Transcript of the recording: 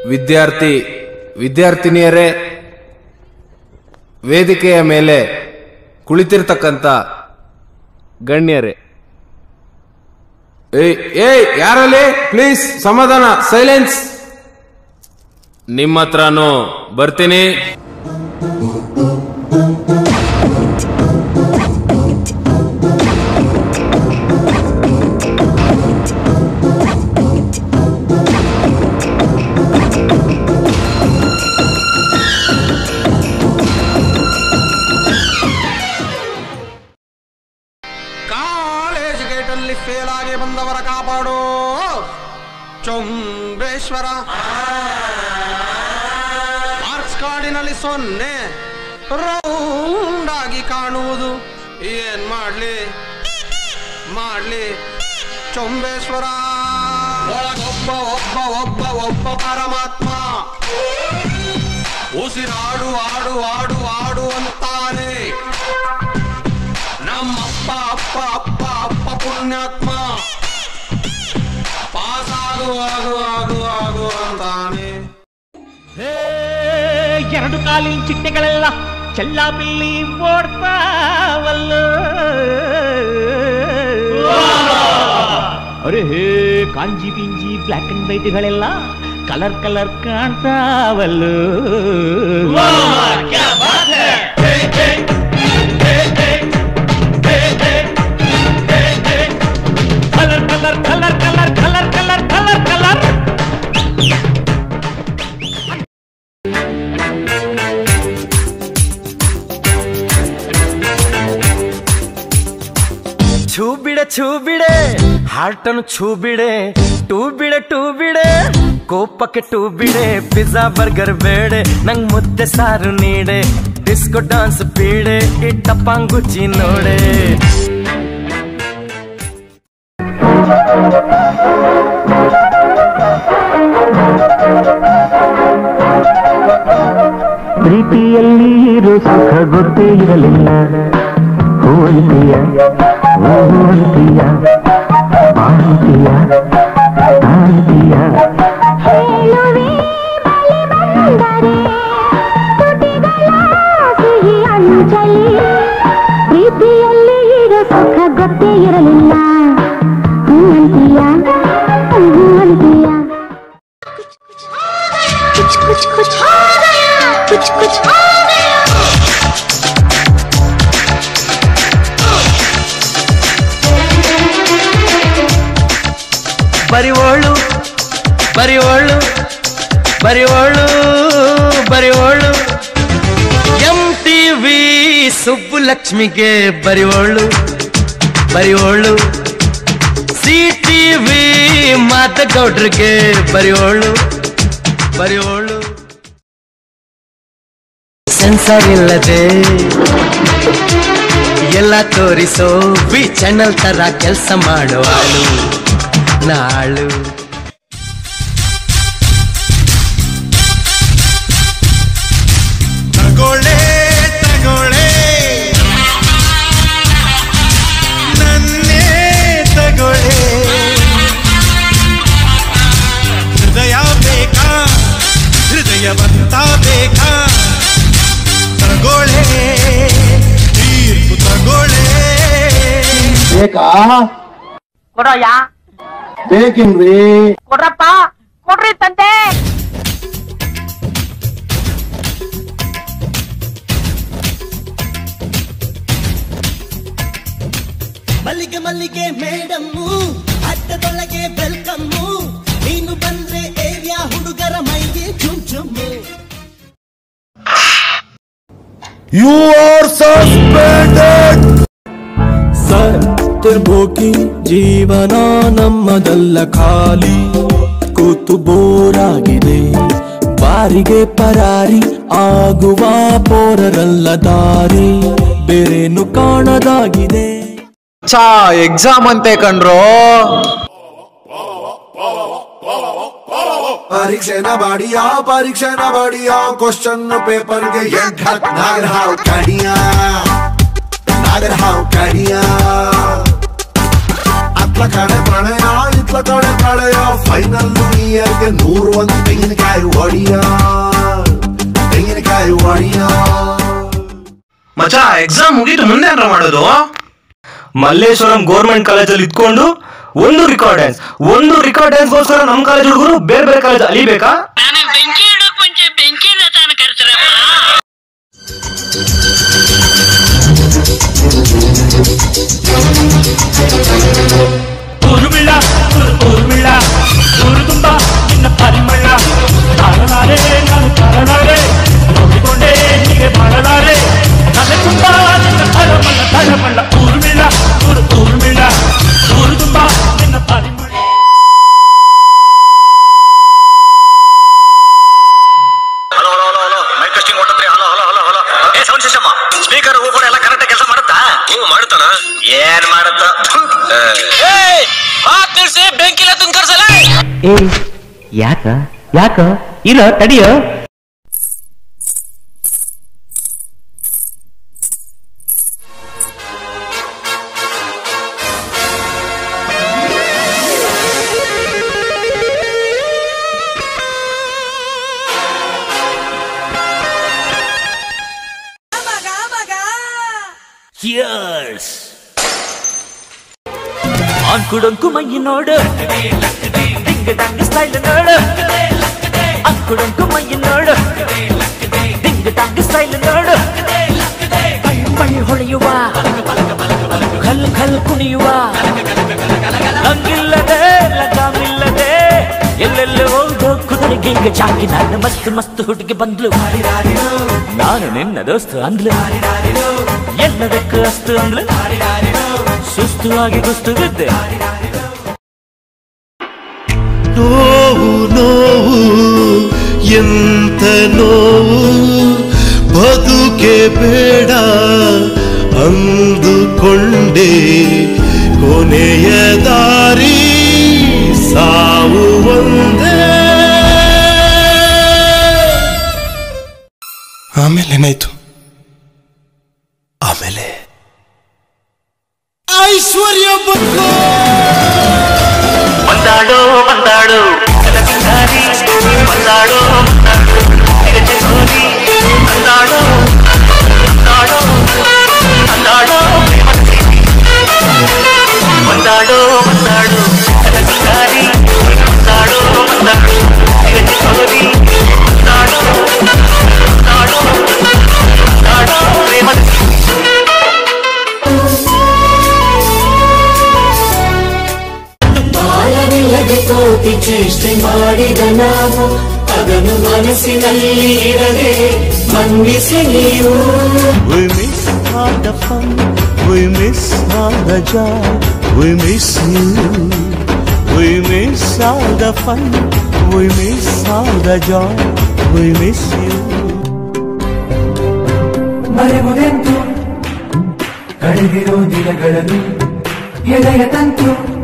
ವಿದ್ಯಾರ್ಥಿ ವಿದ್ಯಾರ್ಥಿನಿಯರೇ ವೇದಿಕೆಯ ಮೇಲೆ ಕುಳಿತಿರ್ತಕ್ಕಂಥ ಗಣ್ಯರೇ ಏಯ್ ಏಯ್ ಯಾರಲ್ಲಿ ಪ್ಲೀಸ್ ಸಮಾಧಾನ ಸೈಲೆನ್ಸ್ ನಿಮ್ಮ ಹತ್ರನೂ ಬರ್ತೀನಿ ಕಾಲೇಜ್ ಗೇಟಲ್ಲಿ ಫೇಲ್ ಆಗಿ ಬಂದವರ ಕಾಪಾಡು ಚೊಂಬೇಶ್ವರ ಮಾರ್ಕ್ಸ್ ಕಾರ್ಡಿನಲ್ಲಿ ಸೊನ್ನೆ ರೌಂಡ್ ಆಗಿ ಕಾಣುವುದು ಏನ್ ಮಾಡ್ಲಿ ಮಾಡ್ಲಿ ಚೊಂಬೇಶ್ವರ ಒಳಗೊಬ್ಬ ಒಬ್ಬ ಒಬ್ಬ ಒಬ್ಬ ಪರಮಾತ್ಮ ಉಸಿರಾಡು ಆಡು ಆಡು ಆಡು ಅಂತಾನೆ ನಮ್ಮಪ್ಪ ಅಪ್ಪ ಅಪ್ಪ ಅಪ್ಪ ಪುಣ್ಯಾತ್ಮ ಪಾಸ್ ಆಗು ಆಗು ಆಗು ಆಗು ಅಂತಾನೆ ಹೇ, ಎರಡು ಕಾಲಿನ ಚಿಟ್ಟೆಗಳೆಲ್ಲ ಚೆಲ್ಲಾಪಿಲ್ಲಿ ಓಡ್ತಾವಲ್ಲ ಅರೆ ಹೇ ಕಾಂಜಿ ಪಿಂಜಿ ಬ್ಲ್ಯಾಕ್ ಅಂಡ್ ವೈಟ್ಗಳೆಲ್ಲ ಕಲರ್ ಕಲರ್ ಕಾಣ್ತಾವಲ್ಲ colour colour colour colour colour colour colour colour ಛೂ ಬಿಡೆ ಛೂ ಬಿಡೆ ಹಾರ್ಟನ್ನು ಛೂ ಬಿಡೆ ಟೂ ಬಿಡೆ ಟೂ ಬಿಡೆ ಕೋಪಕ್ಕೆ ಟೂ ಬಿಡೆ ಪಿಜ್ಜಾ ಬರ್ಗರ್ ಬೇಡೆ ನಂಗ್ ಮುದ್ದೆ ಸಾರು ನೀಡೆ ಡಿಸ್ಕೋ ಡಾನ್ಸ್ ಬೀಡೆ ಈ ಟಪಾಂಗುಚಿ ನೋಡೆ ಪ್ರೀತಿಯಲ್ಲಿ ಇರೋ ಸುಖ ಗೊತ್ತೇ ಇರಲಿಲ್ಲ ಹೂವಂತೀಯ ಹೂವಂತೀಯ ಬಾಂತೀಯ ತಾಂತೀಯ ಹೇಳುವೆ ಬಳಿ ಬಂದರೆ ತುಟಿಗಳ ಸಿಹಿ ಅಂಚಲಿ ಪ್ರೀತಿಯಲ್ಲಿ ಇರೋ ಸುಖ ಗೊತ್ತೇ ಇರಲಿಲ್ಲ ಹೂವಂತೀಯ ಹೂವಂತೀಯ ಕುಚ್ ಕುಚ್ ಕುಚ್ ಹೋ ಗಯಾ ಕುಚ್ ಕುಚ್ ಹೋ ಗಯಾ ಬರಿವೋಳು ಬರಿವೋಳು ಬರಿವೋಳು ಬರಿವೋಳು ಎಂ ಟಿ ವಿ ಸುಬ್ಬುಲಕ್ಷ್ಮಿಗೆ ಬರಿವೋಳು ಬರಿವೋಳು ಸಿ ಟಿ ವಿ ಮಾತಗೌಡ್ರಿಗೆ ಬರಿವೋಳು ಬರಿವೋಳು ಸೆನ್ಸರ್ ಇಲ್ಲದೆ ಎಲ್ಲ ತೋರಿಸೋ ವಿ ಚಾನಲ್ ತರ ಕೆಲಸ ಮಾಡುವಾಳು ನಾಳು ತಗೊಳ್ಳೆ ತಗೊಳ್ಳೆ ನನ್ನೇ ತಗೊಳ್ಳೆ ಹೃದಯ ಬೇಕಾ ಹೃದಯವಂತ ಬೇಕಾ ತಗೊಳ್ಳೆ ತೀರ್ಪು ತಗೊಳ್ಳೆ ಬೇಕಾ ಕೊಡೋಯ್ಯ ಬೇಕೇನ್ರಿ ಕೊಡ್ರಪ್ಪ ಕೊಡ್ರಿ ತಂದೆ ಮಲ್ಲಿಗೆ ಮಲ್ಲಿಗೆ ಮೇಡಮ್ಮು ಅಡ್ಡದೊಳಗೆ ವೆಲ್ಕಮ್ಮು ನೀನು ಬಂದ್ರೆ ಏರಿಯಾ ಹುಡುಗರ ಮೈಗೆ ಚುಮ್ ಚುಮ್ಮು ಯು ಆರ್ ಸಸ್ಪೆಂಡೆಡ್ ಸತ್ತಿರ್ಬೋಕಿ ಜೀವನ ನಮ್ಮದಲ್ಲ ಖಾಲಿ ಕೂತು ಬೋರಾಗಿದೆ ಬಾರಿಗೆ ಪರಾರಿ ಆಗುವ ಪೋರರಲ್ಲ ದಾರಿ ಬೇರೇನು ಕಾಣದಾಗಿದೆ ಚಾ ಎಕ್ಸಾಮ್ ಅಂತೆ ಕಣ್ರೋ ಪರೀಕ್ಷೆನ ಬಾಡಿಯ ಪರೀಕ್ಷೆನ ಬಾಡಿಯ ಕ್ವಶನ್ ಪೇಪರ್ಗೆ ಎಂಟ್ ಹತ್ ನಾಗರ ಹಾವು ಕಡಿಯ ನಾಗರ ಹಾವು ಕಡಿಯ ಅತ್ಲ ಕಡೆ ಪ್ರಣಯ ಇತ್ಲ ಕಡೆ ಕಳೆಯ ಫೈನಲ್ ಇಯರ್ಗೆ ನೂರು ಒಂದು ತೆಂಗಿನಕಾಯಿ ಒಡಿಯಾ ತೆಂಗಿನಕಾಯಿ ಒಡಿಯಾ ಮಚ ಎಕ್ಸಾಮ್ ಮುಗೀತು ಮುಂದೆ ಏನ್ರ ಮಾಡೋದು ಮಲ್ಲೇಶ್ವರಂ ಗೌರ್ಮೆಂಟ್ ಕಾಲೇಜಲ್ಲಿ ಇದ್ಕೊಂಡು ಒಂದು ರಿಕಾರ್ಡ್ ಡ್ಯಾನ್ಸ್ ಒಂದು ರಿಕಾರ್ಡ್ ಡ್ಯಾನ್ಸ್ಗೋಸ್ಕರ ನಮ್ಮ ಕಾಲೇಜ್ ಹುಡುಗರು ಬೇರೆ ಬೇರೆ ಕಾಲೇಜ್ ಅಲಿಬೇಕಾ ಊರುಮಿಳ ಊರುಮಿಳ ಊರು ತುಂಬ ನಿನ್ನ ಪರಿಮಳ ತಾಳಲಾರೆ ನಾನು ತಾಳಲಾರೆ ನೋಡಿಕೊಂಡೆ ಹೀಗೆ ಮಾಡಲಾರೆ ನನ್ನ ತುಂಬ ನಿನ್ನ ತಳಮಳ ತಳಮಳ ಊರುಮಿಳ ಊರು ಊರುಮಿಳ ಊರು ತುಂಬ ನಿನ್ನ ಪರಿಮಳ hello hello hello hello mike testing ಹೊಟ್ಟತ್ರಿ ಹಲೋ ಹಲೋ ಹಲೋ ಹಲೋ ಏ ಸೌಂಡ್ ಸಿಸ್ಟಮ್ ಸ್ಪೀಕರ್ ಹೂ ಕೂಡ ಎಲ್ಲ ಕರೆಕ್ಟ್ ಕೆಲಸ ಮಾಡುತ್ತಾ ಹಿಂಗ್ ಮಾಡುತ್ತಾನ ಏನ್ ಮಾಡುತ್ತ ಮಾತ್ ನಿಲ್ಸಿ ಬೆಂಕಿಲ ತುಂಕರ್ಸಲ್ಲ ಏ ಯಾಕ ಯಾಕ ಇಲ್ಲ ತಡಿಯೋ ಅಂಕುಡೊಂಕು ಮೈ ನೋಡು ಡಿಂಗ ಡಂಗ ಸ್ಟೈಲ್ ನೋಡು ಅಂಕುಡೊಂಕು ಮೈ ನೋಡು ಡಿಂಗ ಡಂಗ ಸ್ಟೈಲ್ ನೋಡು ಬಳಿ ಬಳಿ ಹೊಳೆಯುವ ಕಲ್ ಕಲ್ ಕುಣಿಯುವ ಹಂಗಿಲ್ಲದೆ ಲಗಾಮಿಲ್ಲದೆ ಎಲ್ಲೆಲ್ಲಿ ಹೋಗೋ ಕುದುರೆ ಗಿಂಗ ಚಾಕಿ ನನ್ನ ಮಸ್ತ್ ಮಸ್ತ್ ಹುಡುಗಿ ಬಂದ್ಲು ನಾನು ನಿನ್ನ ದೋಸ್ತು ಅಂದ್ಲು ಎಲ್ಲದಕ್ಕೂ ಅಸ್ತು ಅಂದ್ಲು ಸುಸ್ತು ಆಗಿ ಕುಸ್ತು ಬಿದ್ದೆ ನೋವು ನೋವು ಎಂತ ನೋವು ಬದುಕೆ ಬೇಡ ಅಂದುಕೊಂಡೆ ಕೊನೆಯ ದಾರಿ ಸಾವು ಒಂದೇ ಆಮೇಲೆ ಏನಾಯ್ತು ಆಮೇಲೆ ಐಶ್ವರ್ಯ ಬಂತು ಬಂದಾಡೋ ಬಂದಾಡೋ ಕಲಕಂದಾರಿ ಬಂದಾಡೋ ಬಂದಾಡೋ ಬಂದಾಡೋ ಬಂದಾಡೋ ಬಂದಾಡೋ ಬಂದಾಡೋ ಕಲಕಂದಾರಿ ಬಂದಾಡೋ ಬಂದಾಡೋ ಬಂದಾಡೋ ಬಂದಾಡೋ ಬಂದಾಡೋ ಪ್ರೇಮದ ಬಾಲವಿಲ್ಲದೆ ಕೋಟಿ ಚೇಷ್ಟೆ ಮಾಡಿದ ನಾವು ಅದನ್ನು ಮನಸ್ಸಿನಲ್ಲಿ ಇರದೆ ಮನ್ನಿಸಿ ನೀವು We miss all the fun, we miss all the joy, we miss you. We miss all the fun, we miss all the joy, we miss you. ಮರೆವುದೆಂತು ಕಳೆದಿರೋ ದಿನಗಳನ್ನು ಎದೆಯ ತಂತು